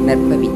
நற்பவி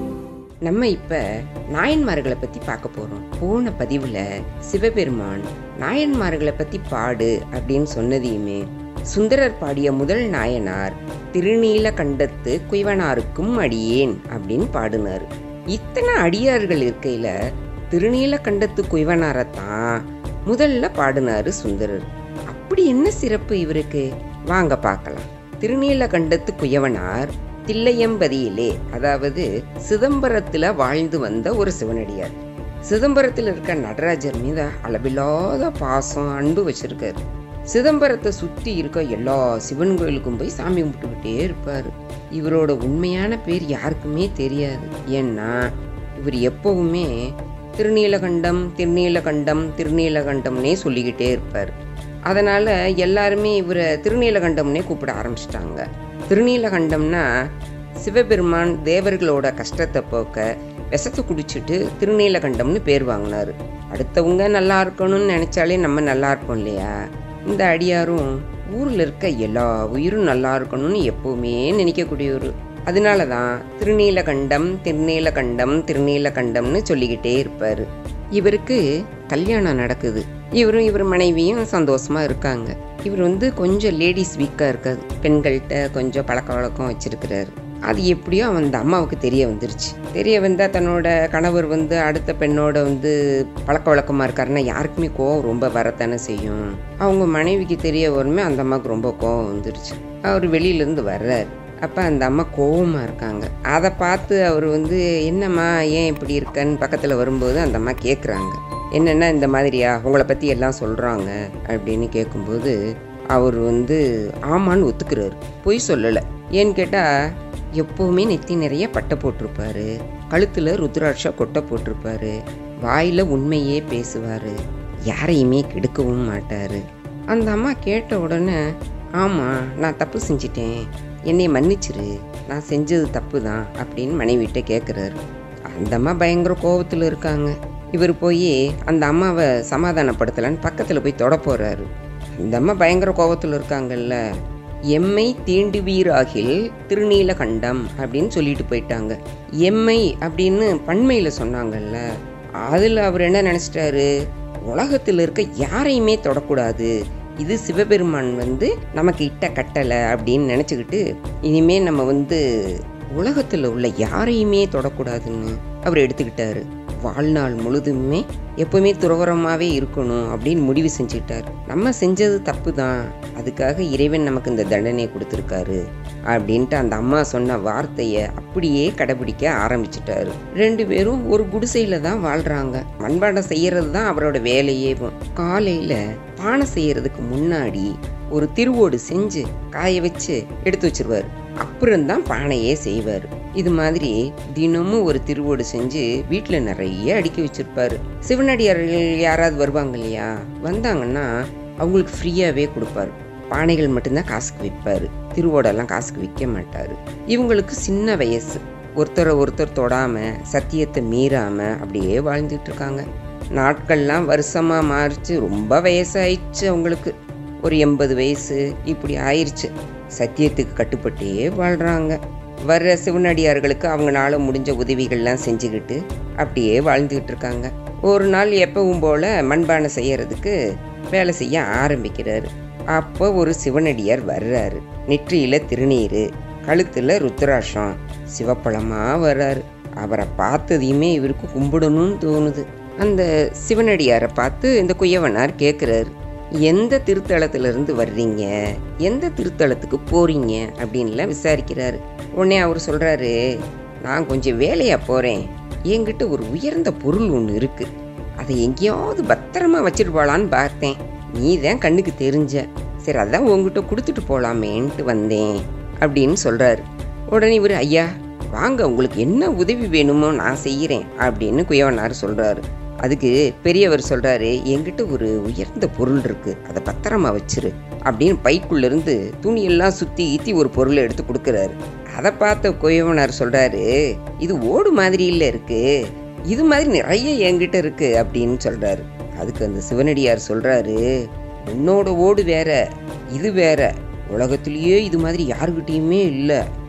நம்ம இப்ப நாயன்மார்களை பத்தி பார்க்க போறோம் போன பதிவுல சிவபெருமான் நாயன்மார்களை பத்தி பாடு அப்படின்னு சொன்னதையுமே சுந்தரர் பாடிய முதல் நாயனார் திருநீல கண்டத்து குய்வனாருக்கும் அடியேன் அப்படின்னு பாடினார் இத்தனை அடியார்கள் இருக்கையில திருநீல கண்டத்து குய்வனாரைத்தான் முதல்ல பாடினாரு சுந்தரர் அப்படி என்ன சிறப்பு இவருக்கு வாங்க பார்க்கலாம் திருநீலகண்டத்து குயவனார் தில்லையம்பதியிலே அதாவது சிதம்பரத்துல வாழ்ந்து வந்த ஒரு சிவனடியார் சிதம்பரத்தில் இருக்க நடராஜர் மீது அளவில்லாத பாசம் அன்பு வச்சிருக்காரு சிதம்பரத்தை சுற்றி இருக்க எல்லா சிவன் கோயிலுக்கும் போய் சாமி கும்பிட்டுக்கிட்டே இருப்பார் இவரோட உண்மையான பேர் யாருக்குமே தெரியாது ஏன்னா இவர் எப்பவுமே திருநீலகண்டம் திருநீலகண்டம் திருநீலகண்டம்னே சொல்லிக்கிட்டே இருப்பார் அதனால எல்லாருமே இவரை திருநீலகண்டம்னே கூப்பிட ஆரம்பிச்சிட்டாங்க திருநீலகண்டம்னா சிவபெருமான் தேவர்களோட கஷ்டத்தை போக்க விஷத்தை குடிச்சிட்டு திருநீலகண்டம்னு பேர் வாங்கினார் அடுத்தவங்க நல்லா இருக்கணும்னு நினைச்சாலே நம்ம நல்லா இருப்போம் இல்லையா இந்த அடியாரும் ஊரில் இருக்க எல்லா உயிரும் நல்லா இருக்கணும்னு எப்பவுமே நினைக்கக்கூடியவர் அதனால தான் திருநீலகண்டம் திருநீலகண்டம் திருநீலகண்டம்னு சொல்லிக்கிட்டே இருப்பார் இவருக்கு கல்யாணம் நடக்குது இவரும் இவர் மனைவியும் சந்தோஷமா இருக்காங்க இவர் வந்து கொஞ்சம் லேடிஸ் வீக்காக இருக்காது பெண்கள்கிட்ட கொஞ்சம் பழக்க வழக்கம் வச்சிருக்கிறாரு அது எப்படியோ அந்த அம்மாவுக்கு தெரிய வந்துருச்சு தெரிய வந்தால் தன்னோட கணவர் வந்து அடுத்த பெண்ணோட வந்து பழக்க வழக்கமாக இருக்காருன்னா யாருக்குமே கோவம் ரொம்ப வரத்தானே செய்யும் அவங்க மனைவிக்கு தெரிய வருமே அந்த அம்மாவுக்கு ரொம்ப கோவம் வந்துருச்சு அவர் வெளியிலேருந்து வர்றாரு அப்போ அந்த அம்மா கோவமாக இருக்காங்க அதை பார்த்து அவர் வந்து என்னம்மா ஏன் இப்படி இருக்கன்னு பக்கத்தில் வரும்போது அந்த அம்மா கேட்குறாங்க என்னென்னா இந்த மாதிரியா உங்களை பற்றி எல்லாம் சொல்கிறாங்க அப்படின்னு கேட்கும்போது அவர் வந்து ஆமான்னு ஒத்துக்கிறாரு பொய் சொல்லலை ஏன்னு கேட்டால் எப்போவுமே நெத்தி நிறைய பட்டை போட்டிருப்பாரு கழுத்தில் ருத்ராட்சா கொட்டை போட்டிருப்பாரு வாயில் உண்மையே பேசுவார் யாரையுமே கெடுக்கவும் மாட்டார் அந்த அம்மா கேட்ட உடனே ஆமாம் நான் தப்பு செஞ்சிட்டேன் என்னை மன்னிச்சிரு நான் செஞ்சது தப்பு தான் அப்படின்னு மனைவிட்ட கேட்குறாரு அந்த அம்மா பயங்கர கோபத்தில் இருக்காங்க இவர் போய் அந்த அம்மாவை சமாதானப்படுத்தலான்னு பக்கத்தில் போய் தொட போகிறாரு இந்த அம்மா பயங்கர கோபத்தில் இருக்காங்கல்ல எம்மை தீண்டுவீராகில் திருநீலகண்டம் அப்படின்னு சொல்லிட்டு போயிட்டாங்க எம்மை அப்படின்னு பண்மையில் சொன்னாங்கல்ல அதில் அவர் என்ன நினச்சிட்டாரு உலகத்தில் இருக்க யாரையுமே தொடக்கூடாது இது சிவபெருமான் வந்து நமக்கு இட்ட கட்டளை அப்படின்னு நினச்சிக்கிட்டு இனிமே நம்ம வந்து உலகத்தில் உள்ள யாரையுமே தொடக்கூடாதுன்னு அவர் எடுத்துக்கிட்டாரு வாழ்நாள் முழுதுமே எப்பவுமே துறவரமாகவே இருக்கணும் அப்படின்னு முடிவு செஞ்சுக்கிட்டார் நம்ம செஞ்சது தப்பு தான் அதுக்காக இறைவன் நமக்கு இந்த தண்டனை கொடுத்துருக்காரு அப்படின்ட்டு அந்த அம்மா சொன்ன வார்த்தையை அப்படியே கடைபிடிக்க ஆரம்பிச்சிட்டாரு ரெண்டு பேரும் ஒரு குடிசையில தான் வாழ்றாங்க மண்பாண்டம் செய்யறது தான் அவரோட வேலையே காலையில பானை செய்யறதுக்கு முன்னாடி ஒரு திருவோடு செஞ்சு காய வச்சு எடுத்து வச்சிருவார் அப்புறம்தான் பானையே செய்வார் இது மாதிரி தினமும் ஒரு திருவோடு செஞ்சு வீட்டில் நிறைய அடுக்கி வச்சிருப்பாரு சிவனடியார்கள் யாராவது வருவாங்க இல்லையா வந்தாங்கன்னா அவங்களுக்கு ஃப்ரீயாகவே கொடுப்பாரு பானைகள் மட்டும்தான் காசுக்கு விற்பாரு திருவோடெல்லாம் காசுக்கு விற்க மாட்டாரு இவங்களுக்கு சின்ன வயசு ஒருத்தரை ஒருத்தர் தொடாம சத்தியத்தை மீறாம அப்படியே வாழ்ந்துட்டு இருக்காங்க நாட்கள்லாம் வருஷமா மாறிச்சு ரொம்ப வயசாயிடுச்சு அவங்களுக்கு ஒரு எண்பது வயசு இப்படி ஆயிடுச்சு சத்தியத்துக்கு கட்டுப்பட்டே வாழ்கிறாங்க வர்ற சிவனடியார்களுக்கு அவங்களால முடிஞ்ச உதவிகள்லாம் செஞ்சுக்கிட்டு அப்படியே வாழ்ந்துக்கிட்டு இருக்காங்க ஒரு நாள் எப்பவும் போல் மண்பானை செய்யறதுக்கு வேலை செய்ய ஆரம்பிக்கிறாரு அப்போ ஒரு சிவனடியார் வர்றாரு நெற்றியில் திருநீர் கழுத்தில் ருத்ராட்சம் சிவப்பழமாக வர்றாரு அவரை பார்த்ததையுமே இவருக்கு கும்பிடணும்னு தோணுது அந்த சிவனடியாரை பார்த்து இந்த குயவனார் கேட்குறாரு எந்த திருத்தலத்திலிருந்து வர்றீங்க எந்த திருத்தலத்துக்கு போறீங்க அப்படின்லாம் விசாரிக்கிறாரு உடனே அவர் சொல்றாரு நான் கொஞ்சம் வேலையா போறேன் என்கிட்ட ஒரு உயர்ந்த பொருள் ஒன்று இருக்கு அதை எங்கேயாவது பத்திரமா வச்சிருப்பாளான்னு பார்த்தேன் நீ தான் கண்ணுக்கு தெரிஞ்ச சரி அதான் உங்ககிட்ட கொடுத்துட்டு போலாமேன்ட்டு வந்தேன் அப்படின்னு சொல்றாரு உடனே இவர் ஐயா வாங்க உங்களுக்கு என்ன உதவி வேணுமோ நான் செய்கிறேன் அப்படின்னு குயவனார் சொல்றாரு அதுக்கு பெரியவர் சொல்றாரு என்கிட்ட ஒரு உயர்ந்த பொருள் இருக்கு அதை பத்திரமா வச்சிரு அப்படின்னு பைக்குள்ள இருந்து துணியெல்லாம் சுத்தி ஈத்தி ஒரு பொருளை எடுத்து கொடுக்குறாரு அதை பார்த்த குயவனார் சொல்றாரு இது ஓடு மாதிரி இல்ல இருக்கு இது மாதிரி நிறைய என்கிட்ட இருக்கு அப்படின்னு சொல்றாரு அதுக்கு அந்த சிவனடியார் சொல்றாரு உன்னோட ஓடு வேற இது வேற உலகத்திலேயே இது மாதிரி யாருக்கிட்டேயுமே இல்லை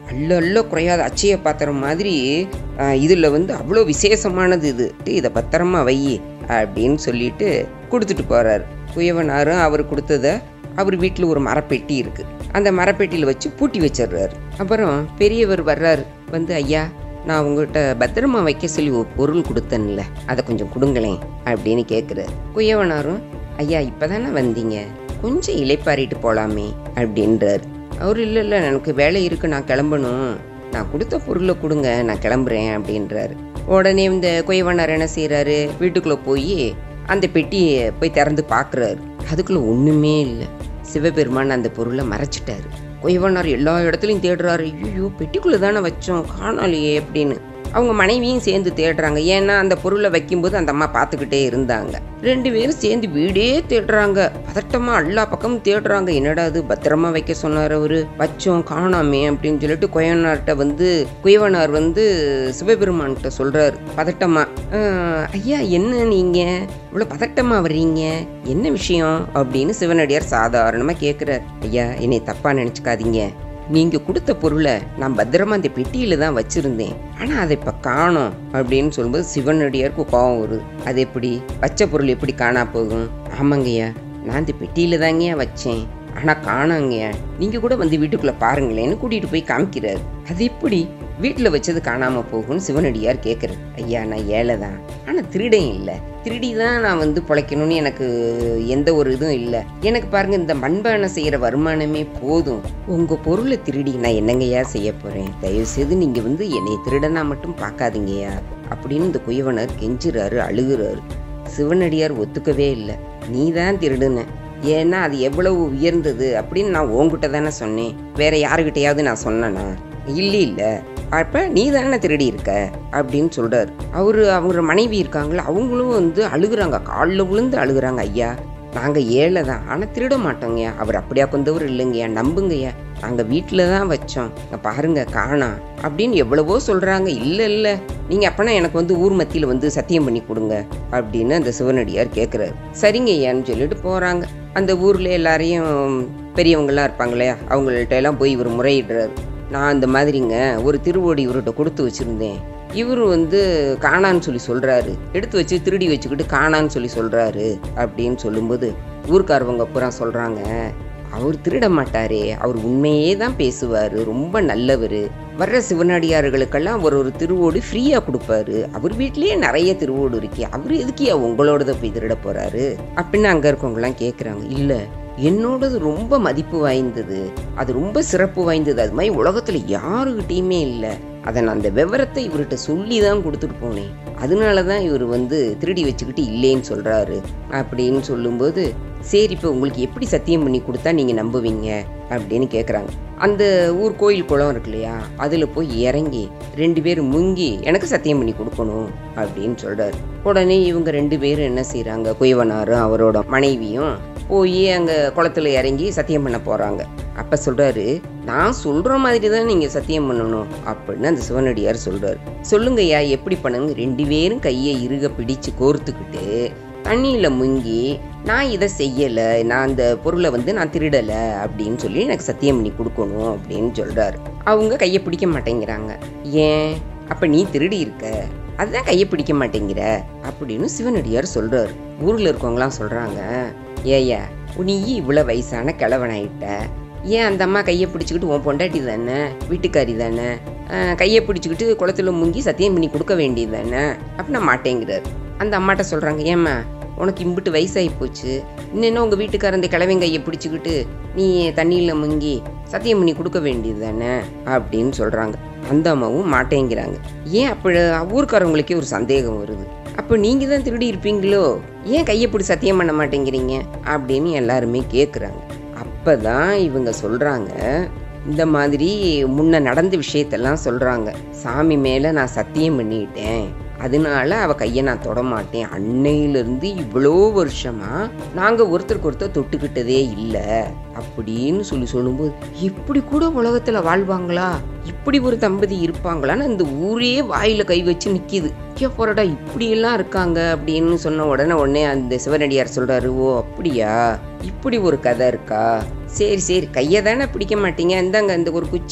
அள்ள அள்ள குறையாத அச்சய பாத்திரம் மாதிரி ஆஹ், இதுல வந்து அவ்வளோ விசேஷமானது இது இதை பத்திரமா வை அப்படின்னு சொல்லிட்டு கொடுத்துட்டு போறாரு குயவனாரும் அவர் கொடுத்தத அவர் வீட்டில் ஒரு மரப்பெட்டி இருக்கு அந்த மரப்பெட்டியில் வச்சு பூட்டி வச்சிடுறாரு அப்புறம் பெரியவர் வர்றாரு வந்து ஐயா நான் உங்கள்கிட்ட பத்திரமா வைக்க சொல்லி ஒரு பொருள் கொடுத்தேன்ல அதை கொஞ்சம் கொடுங்களேன் அப்படின்னு கேட்குறாரு குயவனாரும் ஐயா இப்போதானே வந்தீங்க கொஞ்சம் இலைப்பாரிட்டு போகலாமே அப்படின்றாரு அவர் இல்லை இல்லை எனக்கு வேலை இருக்கு நான் கிளம்பணும் நான் கொடுத்த பொருளை கொடுங்க நான் கிளம்புறேன் அப்படின்றாரு உடனே இந்த குயவனார் என்ன செய்கிறாரு வீட்டுக்குள்ளே போய் அந்த பெட்டியை போய் திறந்து பார்க்குறாரு அதுக்குள்ளே ஒன்றுமே இல்லை சிவபெருமான் அந்த பொருளை மறைச்சிட்டாரு குயவனார் எல்லா இடத்துலையும் தேடுறாரு ஐயோ பெட்டிக்குள்ளே தானே வச்சோம் காணாலையே அப்படின்னு அவங்க மனைவியும் சேர்ந்து தேடுறாங்க ஏன்னா அந்த பொருளை வைக்கும்போது அந்த அம்மா பார்த்துக்கிட்டே இருந்தாங்க ரெண்டு பேரும் சேர்ந்து வீடே தேடுறாங்க பதட்டமா எல்லா பக்கமும் தேடுறாங்க என்னடா அது பத்திரமா வைக்க சொன்னார் அவரு வச்சோம் காணாமே அப்படின்னு சொல்லிட்டு குயவனார்கிட்ட வந்து குயவனார் வந்து சிவபெருமான்கிட்ட சொல்றாரு பதட்டமா "ஆஹ், ஐயா என்ன நீங்க இவ்வளவு பதட்டமா வர்றீங்க என்ன விஷயம் அப்படின்னு சிவனடியார் சாதாரணமா கேட்கிறார் ஐயா என்னை தப்பா நினைச்சுக்காதீங்க நீங்க கொடுத்த பொருளை நான் பத்திரமா அந்த பெட்டியில தான் வச்சிருந்தேன் ஆனா அதை இப்ப காணோம் அப்படின்னு சொல்லும்போது சிவனடியாருக்கு கோபம் வருது அது எப்படி வச்ச பொருள் எப்படி காணா போகும் ஆமாங்கய்யா நான் இந்த பெட்டியில தாங்கய்யா வச்சேன் ஆனா காணாங்கய்யா நீங்க கூட வந்து வீட்டுக்குள்ள பாருங்களேன்னு கூட்டிட்டு போய் காமிக்கிறாரு அது எப்படி வீட்டுல வச்சது காணாம போகும்னு சிவனடியார் கேட்கறாரு ஐயா நான் ஏழை தான் ஆனா திருடன் இல்லை திருடி தான் நான் வந்து பிழைக்கணும்னு எனக்கு எந்த ஒரு இதுவும் இல்லை எனக்கு பாருங்க இந்த மண்பானை செய்யற வருமானமே போதும் உங்க பொருளை திருடி நான் என்னங்கய்யா செய்ய போறேன் தயவு செய்து நீங்க வந்து என்னை திருடனா மட்டும் பார்க்காதீங்கய்யா அப்படின்னு இந்த குயவனர் கெஞ்சுறாரு அழுகுறாரு சிவனடியார் ஒத்துக்கவே இல்லை நீ தான் திருடுன ஏன்னா அது எவ்வளவு உயர்ந்தது அப்படின்னு நான் உன்கிட்ட தானே சொன்னேன் வேற யாருக்கிட்டையாவது நான் சொன்னேனா இல்லை இல்லை அப்ப நீ தானே திருடி இருக்க அப்படின்னு சொல்றாரு அவரு அவங்க மனைவி இருக்காங்களா அவங்களும் வந்து அழுகுறாங்க காலில் விழுந்து அழுகுறாங்க ஐயா நாங்க ஏழை தான் ஆனா திருட மாட்டோங்கய்யா அவர் அப்படியா கொண்டவர் இல்லைங்கய்யா நம்புங்கய்யா நாங்க வீட்டில் தான் வச்சோம் இங்க பாருங்க காணாம் அப்படின்னு எவ்வளவோ சொல்றாங்க இல்ல இல்ல நீங்க அப்பனா எனக்கு வந்து ஊர் மத்தியில வந்து சத்தியம் பண்ணி கொடுங்க அப்படின்னு அந்த சிவனடியார் கேட்குறாரு சரிங்க ஐயான்னு சொல்லிட்டு போறாங்க அந்த ஊர்ல எல்லாரையும் பெரியவங்கெல்லாம் இருப்பாங்களே அவங்கள்ட்ட எல்லாம் போய் இவர் முறையிடுறாரு நான் இந்த மாதிரிங்க ஒரு திருவோடி இவர்கிட்ட கொடுத்து வச்சிருந்தேன் இவர் வந்து காணான்னு சொல்லி சொல்றாரு எடுத்து வச்சு திருடி வச்சுக்கிட்டு காணான்னு சொல்லி சொல்றாரு அப்படின்னு சொல்லும்போது ஊர்க்காரவங்க பூரா சொல்றாங்க அவர் திருட மாட்டாரே அவர் உண்மையே தான் பேசுவாரு ரொம்ப நல்லவர் வர்ற சிவனடியார்களுக்கெல்லாம் ஒரு ஒரு திருவோடு ஃப்ரீயா கொடுப்பாரு அவர் வீட்லயே நிறைய திருவோடு இருக்கே அவர் எதுக்கியா உங்களோடத போய் திருட போறாரு அப்படின்னு அங்க இருக்கவங்கலாம் கேக்குறாங்க இல்ல என்னோடது ரொம்ப மதிப்பு வாய்ந்தது அது ரொம்ப சிறப்பு வாய்ந்தது அது மாதிரி உலகத்துல யாருகிட்டயுமே இல்லை அதை நான் அந்த விவரத்தை இவர்கிட்ட சொல்லி தான் கொடுத்துட்டு போனேன் அதனால தான் இவர் வந்து திருடி வச்சுக்கிட்டு இல்லைன்னு சொல்றாரு அப்படின்னு சொல்லும்போது சரி இப்போ உங்களுக்கு எப்படி சத்தியம் பண்ணி கொடுத்தா நீங்கள் நம்புவீங்க அப்படின்னு கேட்குறாங்க அந்த ஊர் கோயில் குளம் இருக்கு இல்லையா அதில் போய் இறங்கி ரெண்டு பேரும் முங்கி எனக்கு சத்தியம் பண்ணி கொடுக்கணும் அப்படின்னு சொல்றாரு உடனே இவங்க ரெண்டு பேரும் என்ன செய்கிறாங்க குயவனாரும் அவரோட மனைவியும் போய் அங்கே குளத்துல இறங்கி சத்தியம் பண்ண போகிறாங்க அப்போ சொல்கிறாரு நான் சொல்கிற மாதிரி தான் நீங்கள் சத்தியம் பண்ணணும் அப்படின்னு அந்த சிவனடியார் சொல்கிறாரு சொல்லுங்கய்யா எப்படி பண்ணுங்க ரெண்டு பேரும் கையை இறுக பிடிச்சு கோர்த்துக்கிட்டு தண்ணியில் முங்கி நான் இதை செய்யலை நான் அந்த பொருளை வந்து நான் திருடலை அப்படின்னு சொல்லி எனக்கு சத்தியம் பண்ணி கொடுக்கணும் அப்படின்னு சொல்கிறாரு அவங்க கையை பிடிக்க மாட்டேங்கிறாங்க ஏன் அப்போ நீ திருடி இருக்க அதுதான் கையை பிடிக்க மாட்டேங்கிற அப்படின்னு சிவனடியார் சொல்கிறாரு ஊரில் இருக்கவங்களாம் சொல்கிறாங்க ஏய்யா நீ இவ்வளோ வயசான கிழவனாயிட்ட ஏன் அந்த அம்மா கையை பிடிச்சிக்கிட்டு உன் பொண்டாட்டி தானே வீட்டுக்காரி தானே ஆஹ் கையை பிடிச்சிக்கிட்டு குளத்துல முங்கி சத்தியம் பண்ணி கொடுக்க வேண்டியது தானே அப்படின்னா மாட்டேங்கிறார் அந்த அம்மாட்ட சொல்கிறாங்க ஏம்மா உனக்கு இம்பிட்டு வயசாகி போச்சு இன்னும் உங்கள் வீட்டுக்கார அந்த கிழவன் கையை பிடிச்சிக்கிட்டு நீ தண்ணியில் முங்கி சத்தியம் பண்ணி கொடுக்க வேண்டியது தானே அப்படின்னு சொல்கிறாங்க அந்த அம்மாவும் மாட்டேங்கிறாங்க ஏன் அப்போ ஊர்க்காரவங்களுக்கே ஒரு சந்தேகம் வருது அப்போ நீங்கள் தான் திருடி இருப்பீங்களோ ஏன் கையை பிடி சத்தியம் பண்ண மாட்டேங்கிறீங்க அப்படின்னு எல்லாருமே கேட்குறாங்க அப்பதான் இவங்க சொல்றாங்க இந்த மாதிரி முன்ன நடந்த விஷயத்தெல்லாம் சொல்றாங்க சாமி மேல நான் சத்தியம் பண்ணிட்டேன் அதனால அவ கையை நான் தொட மாட்டேன் அன்னையிலிருந்து இவ்வளோ வருஷமா நாங்க ஒருத்தருக்கு ஒருத்தர் தொட்டுக்கிட்டதே இல்லை அப்படின்னு சொல்லி சொல்லும்போது இப்படி கூட உலகத்துல வாழ்வாங்களா இப்படி ஒரு தம்பதி இருப்பாங்களான்னு இந்த ஊரே வாயில கை வச்சு நிக்குது ஐயா போறடா இப்படி எல்லாம் இருக்காங்க அப்படின்னு சொன்ன உடனே உடனே அந்த சிவனடியார் சொல்றாரு ஓ அப்படியா இப்படி ஒரு கதை இருக்கா சரி சரி கையை தானே பிடிக்க மாட்டீங்க இந்தாங்க இந்த ஒரு குச்சி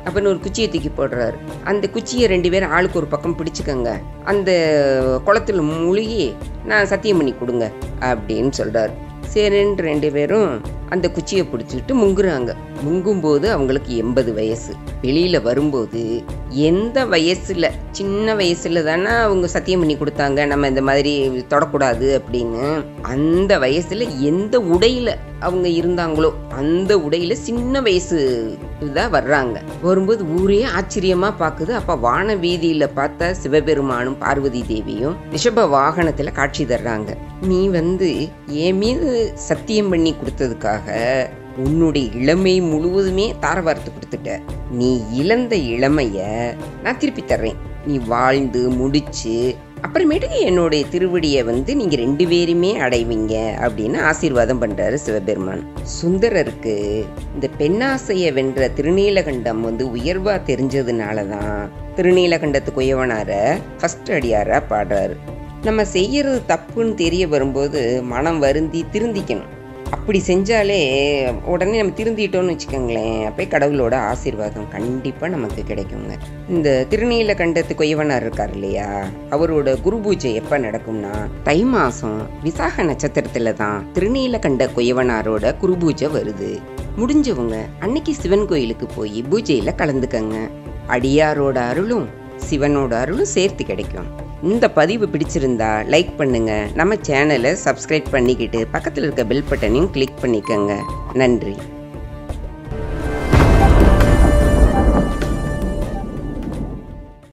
அப்படின்னு ஒரு குச்சியை தூக்கி போடுறாரு அந்த குச்சியை ரெண்டு பேரும் ஆளுக்கு ஒரு பக்கம் பிடிச்சுக்கங்க அந்த குளத்துல மூழ்கி நான் சத்தியம் பண்ணி கொடுங்க அப்படின்னு சொல்றாரு சரின்னு ரெண்டு பேரும் அந்த குச்சியை பிடிச்சிக்கிட்டு முங்குறாங்க முங்கும்போது அவங்களுக்கு எண்பது வயசு வெளியில வரும்போது எந்த வயசுல சின்ன வயசுல தானே அவங்க சத்தியம் பண்ணி கொடுத்தாங்க நம்ம இந்த மாதிரி தொடக்கூடாது அப்படின்னு அந்த வயசுல எந்த உடையில அவங்க இருந்தாங்களோ அந்த உடையில சின்ன வயசு தான் வர்றாங்க வரும்போது ஊரே ஆச்சரியமா பாக்குது அப்ப வான வீதியில பார்த்த சிவபெருமானும் பார்வதி தேவியும் ரிஷப வாகனத்துல காட்சி தர்றாங்க நீ வந்து என் மீது சத்தியம் பண்ணி கொடுத்ததுக்காக உன்னுடைய இளமை முழுவதுமே தார வார்த்து கொடுத்துட்ட நீ இழந்த இளமைய நான் திருப்பி தர்றேன் நீ வாழ்ந்து முடிச்சு அப்புறமேட்டுக்கு என்னுடைய திருவடியை வந்து நீங்க ரெண்டு பேருமே அடைவீங்க அப்படின்னு ஆசீர்வாதம் பண்றாரு சிவபெருமான் சுந்தரருக்கு இந்த பெண்ணாசைய வென்ற திருநீலகண்டம் வந்து உயர்வா தெரிஞ்சதுனால தான் திருநீலகண்டத்துக்கு உயவனார ஃபர்ஸ்ட் அடியாரா பாடுறாரு நம்ம செய்யறது தப்புன்னு தெரிய வரும்போது மனம் வருந்தி திருந்திக்கணும் அப்படி செஞ்சாலே உடனே நம்ம திருந்திட்டோம்னு வச்சுக்கோங்களேன் அப்போ கடவுளோட ஆசீர்வாதம் கண்டிப்பாக நமக்கு கிடைக்குங்க இந்த திருநீலகண்டத்து கொய்வனார் இருக்கார் இல்லையா அவரோட குரு பூஜை எப்போ நடக்கும்னா தை மாதம் விசாக நட்சத்திரத்தில் தான் திருநீலகண்ட கொய்வனாரோட குரு பூஜை வருது முடிஞ்சவங்க அன்னைக்கு சிவன் கோயிலுக்கு போய் பூஜையில் கலந்துக்கங்க அடியாரோட அருளும் சிவனோட அருளும் சேர்த்து கிடைக்கும் இந்த பதிவு பிடிச்சிருந்தா லைக் பண்ணுங்க நம்ம சேனலை சப்ஸ்கிரைப் பண்ணிக்கிட்டு பக்கத்தில் இருக்க பெல் பட்டனையும் கிளிக் பண்ணிக்கோங்க நன்றி